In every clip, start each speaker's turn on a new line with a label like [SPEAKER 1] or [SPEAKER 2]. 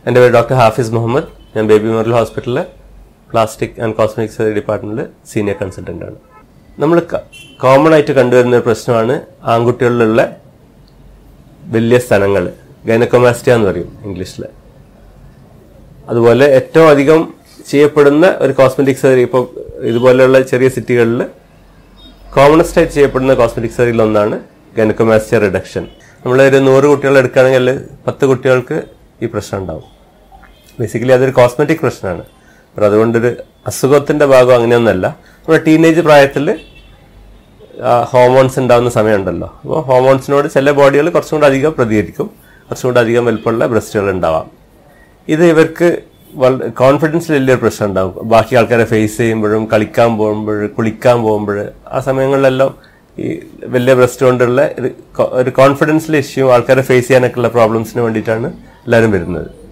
[SPEAKER 1] എൻ്റെ പേര് ഡോക്ടർ ഹാഫിസ് മുഹമ്മദ് ഞാൻ ബേബി മെമ്മോറിയൽ ഹോസ്പിറ്റലിലെ പ്ലാസ്റ്റിക് ആൻഡ് കോസ്മെറ്റിക് സർജറി ഡിപ്പാർട്ട്മെന്റിൽ സീനിയർ കൺസൾട്ടൻ്റ് ആണ് നമ്മൾ കോമൺ ആയിട്ട് കണ്ടുവരുന്ന ഒരു പ്രശ്നമാണ് ആൺകുട്ടികളിലുള്ള വലിയ സ്ഥലങ്ങൾ ഗൈനക്കോമാസ്റ്റിയ എന്ന് പറയും ഇംഗ്ലീഷിൽ അതുപോലെ ഏറ്റവും അധികം ചെയ്യപ്പെടുന്ന ഒരു കോസ്മെറ്റിക് സർജറി ഇപ്പോൾ ഇതുപോലെയുള്ള ചെറിയ സിറ്റികളിൽ കോമണസ്റ്റ് ആയിട്ട് ചെയ്യപ്പെടുന്ന കോസ്മെറ്റിക് സർജറിയിൽ ഒന്നാണ് ഗൈനക്കോമാസ്റ്റിയ റിഡക്ഷൻ നമ്മൾ ഒരു നൂറ് കുട്ടികൾ എടുക്കുകയാണെങ്കിൽ പത്ത് കുട്ടികൾക്ക് ഈ പ്രശ്നം ഉണ്ടാവും ബേസിക്കലി അതൊരു കോസ്മെറ്റിക് പ്രശ്നമാണ് അപ്പോൾ അതുകൊണ്ടൊരു അസുഖത്തിന്റെ ഭാഗം അങ്ങനെയൊന്നല്ല നമ്മുടെ ടീനേജ് പ്രായത്തിൽ ഹോർമോൺസ് ഉണ്ടാകുന്ന സമയമുണ്ടല്ലോ അപ്പോൾ ഹോർമോൺസിനോട് ചില ബോഡികൾ കുറച്ചും കൂടെ അധികം പ്രതികരിക്കും കുറച്ചും കൂടെ അധികം വലുപ്പമുള്ള ബ്രസ്റ്റുകൾ ഉണ്ടാവാം ഇത് ഇവർക്ക് കോൺഫിഡൻസിൽ വലിയൊരു പ്രശ്നം ഉണ്ടാവും ബാക്കി ആൾക്കാരെ ഫേസ് ചെയ്യുമ്പോഴും കളിക്കാൻ പോകുമ്പോൾ കുളിക്കാൻ പോകുമ്പോൾ ആ സമയങ്ങളിലെല്ലാം ഈ വലിയ ബ്രസ്റ്റ് കൊണ്ടുള്ള ഒരു co- ഒരു കോൺഫിഡൻസിലെ ഇഷ്യൂ ആൾക്കാരെ ഫേസ് ചെയ്യാനൊക്കെ ഉള്ള പ്രോബ്ലംസിന് വേണ്ടിയിട്ടാണ് എല്ലാവരും വരുന്നത്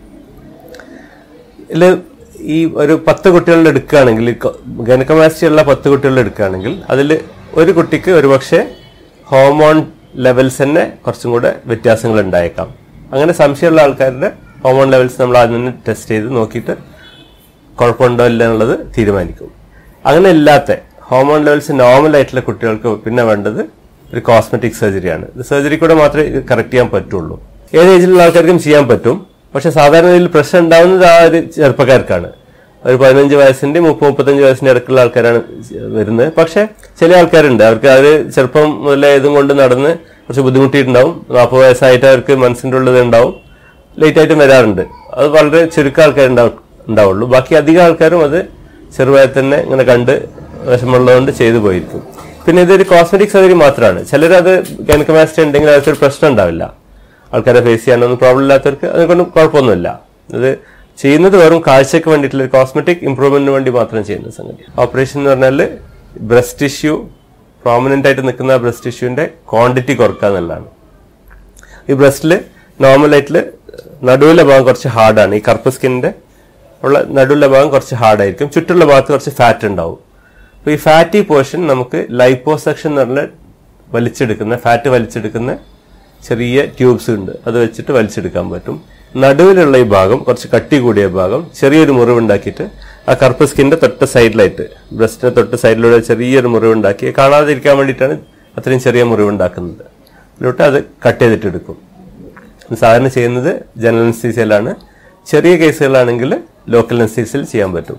[SPEAKER 1] ഇതിൽ ഈ ഒരു പത്ത് കുട്ടികളുടെ എടുക്കുകയാണെങ്കിൽ ഗനക്കമാസ്റ്റി ഉള്ള പത്ത് കുട്ടികളുടെ എടുക്കുകയാണെങ്കിൽ അതിൽ ഒരു കുട്ടിക്ക് ഒരുപക്ഷെ ഹോർമോൺ ലെവൽസ് തന്നെ കുറച്ചും കൂടെ വ്യത്യാസങ്ങൾ ഉണ്ടായേക്കാം അങ്ങനെ സംശയമുള്ള ആൾക്കാരുടെ ഹോർമോൺ ലെവൽസ് നമ്മൾ ആദ്യം തന്നെ ടെസ്റ്റ് ചെയ്ത് നോക്കിയിട്ട് കുഴപ്പമുണ്ടോ ഇല്ല എന്നുള്ളത് തീരുമാനിക്കും അങ്ങനെ ഇല്ലാത്ത ഹോർമോൺ ലെവൽസ് നോർമൽ ആയിട്ടുള്ള കുട്ടികൾക്ക് പിന്നെ വേണ്ടത് ഒരു കോസ്മെറ്റിക് സർജറിയാണ് ഇത് സർജറി കൂടെ മാത്രമേ ഇത് കറക്റ്റ് ചെയ്യാൻ പറ്റുള്ളൂ ഏത് ഏജിലുള്ള ആൾക്കാർക്കും ചെയ്യാൻ പറ്റും പക്ഷെ സാധാരണ ഇതിൽ പ്രശ്നം ഉണ്ടാവുന്നത് ആ ഒരു ചെറുപ്പക്കാർക്കാണ് ഒരു പതിനഞ്ച് വയസ്സിന്റെ മുപ്പത് മുപ്പത്തഞ്ച് വയസ്സിന്റെ ഇടയ്ക്കുള്ള ആൾക്കാരാണ് വരുന്നത് പക്ഷെ ചില ആൾക്കാരുണ്ട് അവർക്ക് അവർ ചെറുപ്പം മുതലേ ഇതും കൊണ്ട് നടന്ന് കുറച്ച് ബുദ്ധിമുട്ടിയിട്ടുണ്ടാവും നാൽപ്പത് വയസ്സായിട്ട് അവർക്ക് മനസ്സിന്റെ ഉള്ളത് ഉണ്ടാവും ലേറ്റ് ആയിട്ടും വരാറുണ്ട് അത് വളരെ ചുരുക്കം ആൾക്കാരുണ്ടാവും ഉണ്ടാവുള്ളൂ ബാക്കി അധികം ആൾക്കാരും അത് ചെറുതായി തന്നെ ഇങ്ങനെ കണ്ട് വിഷമമുള്ളതുകൊണ്ട് ചെയ്തു പോയിരിക്കും പിന്നെ ഇതൊരു കോസ്മെറ്റിക് സർജറി മാത്രമാണ് ചിലരത് ഗൈനക്കമാസ്റ്റി ഉണ്ടെങ്കിൽ അവർക്കൊരു പ്രശ്നം ഉണ്ടാവില്ല ആൾക്കാരെ ഫേസ് ചെയ്യാനൊന്നും പ്രോബ്ലം ഇല്ലാത്തവർക്ക് അതുകൊണ്ട് കുഴപ്പമൊന്നുമില്ല ഇത് ചെയ്യുന്നത് വെറും കാഴ്ചയ്ക്ക് വേണ്ടിയിട്ടുള്ള കോസ്മെറ്റിക് ഇംപ്രൂവ്മെന്റിന് വേണ്ടി മാത്രം ചെയ്യുന്ന സംഗതി ഓപ്പറേഷൻ എന്ന് പറഞ്ഞാൽ ബ്രസ്റ്റ് ടിഷ്യൂ പ്രോമിനന്റ് ആയിട്ട് നിൽക്കുന്ന ബ്രസ്റ്റ് ടിഷ്യൂവിന്റെ ക്വാണ്ടിറ്റി കുറക്കുക എന്നുള്ളതാണ് ഈ ബ്രസ്റ്റിൽ നോർമലായിട്ട് നടുവിലെ ഭാഗം കുറച്ച് ഹാർഡാണ് ഈ കറുപ്പ് സ്കിന്നിന്റെ ഉള്ള നടുവിലെ ഭാഗം കുറച്ച് ഹാർഡായിരിക്കും ചുറ്റുള്ള ഭാഗത്ത് കുറച്ച് ഫാറ്റ് ഉണ്ടാവും അപ്പോൾ ഈ ഫാറ്റി പോർഷൻ നമുക്ക് ലൈപ്പോസെക്ഷൻ എന്ന് പറഞ്ഞ വലിച്ചെടുക്കുന്ന ഫാറ്റ് വലിച്ചെടുക്കുന്ന ചെറിയ ട്യൂബ്സ് ഉണ്ട് അത് വെച്ചിട്ട് വലിച്ചെടുക്കാൻ പറ്റും നടുവിലുള്ള ഈ ഭാഗം കുറച്ച് കട്ടി കൂടിയ ഭാഗം ചെറിയൊരു മുറിവുണ്ടാക്കിയിട്ട് ആ കറുപ്പ് സ്കിന്നിന്റെ തൊട്ട് സൈഡിലായിട്ട് ബ്രസ്റ്റിന്റെ തൊട്ട് സൈഡിലൂടെ ചെറിയൊരു മുറിവുണ്ടാക്കി കാണാതിരിക്കാൻ വേണ്ടിയിട്ടാണ് അത്രയും ചെറിയ മുറിവുണ്ടാക്കുന്നത് ഇതിലോട്ട് അത് കട്ട് ചെയ്തിട്ട് എടുക്കും ഇത് സാധാരണ ചെയ്യുന്നത് ജനറൽ അനസ്തീസിയയിലാണ് ചെറിയ കേസുകളാണെങ്കിൽ ലോക്കൽ അനസ്തീസിയയിൽ ചെയ്യാൻ പറ്റും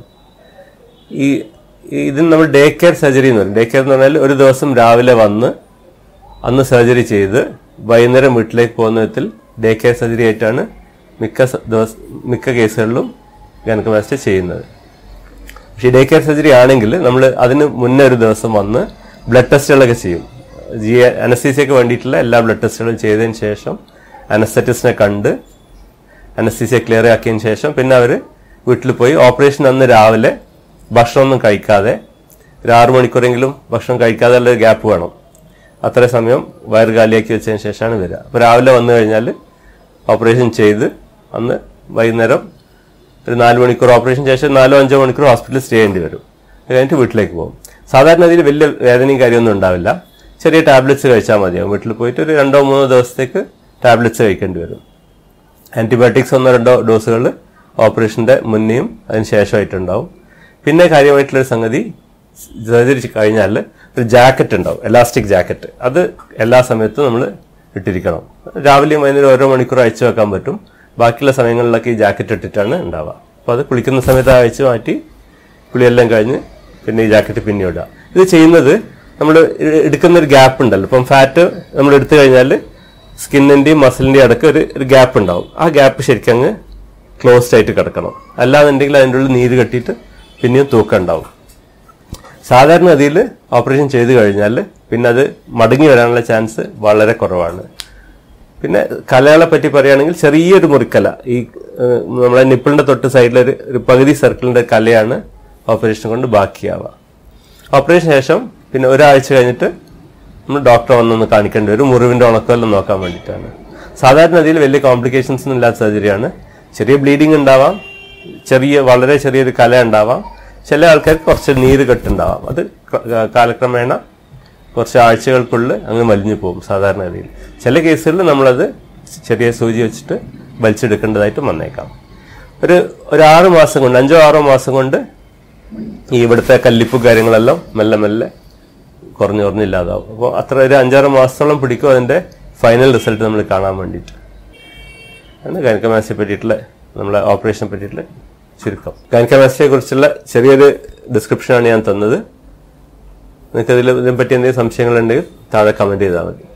[SPEAKER 1] ഈ ഈ ഇതിന് നമ്മൾ ഡേ കെയർ സർജറി എന്ന് പറയും ഡേ കെയർ എന്ന് പറഞ്ഞാൽ ഒരു ദിവസം രാവിലെ വന്ന് അന്ന് സർജറി ചെയ്ത് വൈകുന്നേരം വീട്ടിലേക്ക് പോകുന്ന വിധത്തിൽ ഡേ കെയർ സർജറി ആയിട്ടാണ് മിക്ക സ- ദിവസ മിക്ക കേസുകളിലും ഗനക്കമാസ്റ്റ് ചെയ്യുന്നത് പക്ഷേ ഡേ കെയർ സർജറി ആണെങ്കിൽ നമ്മൾ അതിന് മുന്നേ ഒരു ദിവസം വന്ന് ബ്ലഡ് ടെസ്റ്റുകളൊക്കെ ചെയ്യും ജി അനസ്തീസിയക്ക് വേണ്ടിയിട്ടുള്ള എല്ലാ ബ്ലഡ് ടെസ്റ്റുകളും ചെയ്തതിന് ശേഷം അനസ്തറ്റിസ്റ്റിനെ കണ്ട് അനസ്തീസിയ ക്ലിയർ ആക്കിയതിന് ശേഷം പിന്നെ അവർ വീട്ടിൽ പോയി ഓപ്പറേഷൻ അന്ന് രാവിലെ ഭക്ഷണമൊന്നും കഴിക്കാതെ ഒരു ആറു മണിക്കൂറെങ്കിലും ഭക്ഷണം കഴിക്കാതെ ഉള്ള ഗ്യാപ്പ് വേണം അത്ര സമയം വയറ് കാലിയാക്കി വെച്ചതിന് ശേഷമാണ് വരിക അപ്പോൾ രാവിലെ വന്നു കഴിഞ്ഞാൽ ഓപ്പറേഷൻ ചെയ്ത് അന്ന് വൈകുന്നേരം ഒരു നാല് മണിക്കൂർ ഓപ്പറേഷൻ ശേഷം നാലോ അഞ്ചോ മണിക്കൂർ ഹോസ്പിറ്റലിൽ സ്റ്റേ ചെയ്യേണ്ടി വരും അത് കഴിഞ്ഞിട്ട് വീട്ടിലേക്ക് പോകും സാധാരണ ഇതിൽ വലിയ വേദനയും കാര്യമൊന്നും ഉണ്ടാവില്ല ചെറിയ ടാബ്ലറ്റ്സ് കഴിച്ചാൽ മതിയാവും വീട്ടിൽ പോയിട്ട് ഒരു രണ്ടോ മൂന്നോ ദിവസത്തേക്ക് ടാബ്ലറ്റ്സ് കഴിക്കേണ്ടി വരും ആന്റിബയോട്ടിക്സ് ഒന്നോ രണ്ടോ ഡോസുകൾ ഓപ്പറേഷന്റെ മുന്നേയും അതിന് ശേഷമായിട്ടുണ്ടാവും പിന്നെ കാര്യമായിട്ടുള്ളൊരു സംഗതി സർജറി കഴിഞ്ഞാൽ ഒരു ജാക്കറ്റ് ഉണ്ടാവും എലാസ്റ്റിക് ജാക്കറ്റ് അത് എല്ലാ സമയത്തും നമ്മൾ ഇട്ടിരിക്കണം രാവിലെയും വൈകുന്നേരം ഓരോ മണിക്കൂർ അയച്ചു വെക്കാൻ പറ്റും ബാക്കിയുള്ള സമയങ്ങളിലൊക്കെ ഈ ജാക്കറ്റ് ഇട്ടിട്ടാണ് ഉണ്ടാവുക അപ്പോൾ അത് കുളിക്കുന്ന സമയത്ത് അയച്ചു മാറ്റി കുളിയെല്ലാം കഴിഞ്ഞ് പിന്നെ ഈ ജാക്കറ്റ് പിന്നെ ഇടുക ഇത് ചെയ്യുന്നത് നമ്മൾ എടുക്കുന്ന ഒരു ഗ്യാപ്പ് ഉണ്ടല്ലോ ഇപ്പം ഫാറ്റ് നമ്മൾ എടുത്തു കഴിഞ്ഞാൽ സ്കിന്നിന്റെയും മസിലിന്റെയും അടക്കം ഒരു ഒരു ഗ്യാപ്പ് ഉണ്ടാവും ആ ഗ്യാപ്പ് ശരിക്കും അങ്ങ് ക്ലോസ്ഡ് ആയിട്ട് കിടക്കണം അല്ലാന്നുണ്ടെങ്കിൽ അതിൻ്റെ ഉള്ളിൽ നീര് കെട്ടിയിട്ട് പിന്നെയും തൂക്കം ഉണ്ടാവും സാധാരണ ഗതിയിൽ ഓപ്പറേഷൻ ചെയ്തു കഴിഞ്ഞാൽ പിന്നെ അത് മടങ്ങി വരാനുള്ള ചാൻസ് വളരെ കുറവാണ് പിന്നെ കലകളെ പറ്റി പറയുകയാണെങ്കിൽ ചെറിയൊരു മുറിക്കല ഈ ഏഹ്, നമ്മളെ നിപ്പിളിന്റെ തൊട്ട് സൈഡിലൊരു ഒരു പകുതി സർക്കിളിന്റെ കലയാണ് ഓപ്പറേഷൻ കൊണ്ട് ബാക്കിയാവുക ഓപ്പറേഷൻ ശേഷം പിന്നെ ഒരാഴ്ച കഴിഞ്ഞിട്ട് നമ്മൾ ഡോക്ടറെ വന്നൊന്ന് കാണിക്കേണ്ടി വരും മുറിവിന്റെ ഉണക്കമെല്ലാം നോക്കാൻ വേണ്ടിയിട്ടാണ് സാധാരണ രീതിയിൽ വലിയ കോംപ്ലിക്കേഷൻസ് ഒന്നും ഇല്ലാത്ത സർജറിയാണ് ചെറിയ ബ്ലീഡിങ് ഉണ്ടാവാം ചെറിയ വളരെ ചെറിയൊരു കല ഉണ്ടാവാം ചില ആൾക്കാർക്ക് കുറച്ച് നീര് കെട്ടുണ്ടാവാം അത് ക- കാലക്രമേണ കുറച്ച് ആഴ്ചകൾക്കുള്ളിൽ അങ്ങ് മലിഞ്ഞു പോകും സാധാരണ ഗതിയിൽ ചില കേസുകളിൽ നമ്മളത് ചെറിയ സൂചി വെച്ചിട്ട് വലിച്ചെടുക്കേണ്ടതായിട്ട് വന്നേക്കാം ഒരു ഒരു ആറ് മാസം കൊണ്ട് അഞ്ചോ ആറോ മാസം കൊണ്ട് ഈ ഇവിടുത്തെ കല്ലിപ്പ് കാര്യങ്ങളെല്ലാം മെല്ലെ മെല്ലെ കുറഞ്ഞു കുറഞ്ഞില്ലാതാവും അപ്പോൾ അത്ര ഒരു അഞ്ചാറ് മാസത്തോളം പിടിക്കും അതിന്റെ ഫൈനൽ റിസൾട്ട് നമ്മൾ കാണാൻ വേണ്ടിയിട്ട് ആണ് ഗൈനക്കമാസിയെ പറ്റിയിട്ടുള്ള നമ്മളെ ഓപ്പറേഷനെ പറ്റിയിട്ടുള്ള ചുരുക്കം ഗൈനക്കമാസിയെ കുറിച്ചുള്ള ചെറിയൊരു ഡിസ്ക്രിപ്ഷനാണ് ഞാൻ തന്നത് നിങ്ങൾക്ക് അതിൽ ഇതിനെപ്പറ്റി എന്തെങ്കിലും സംശയങ്ങളുണ്ടെങ്കിൽ താഴെ കമന്റ് ചെയ്താൽ മതി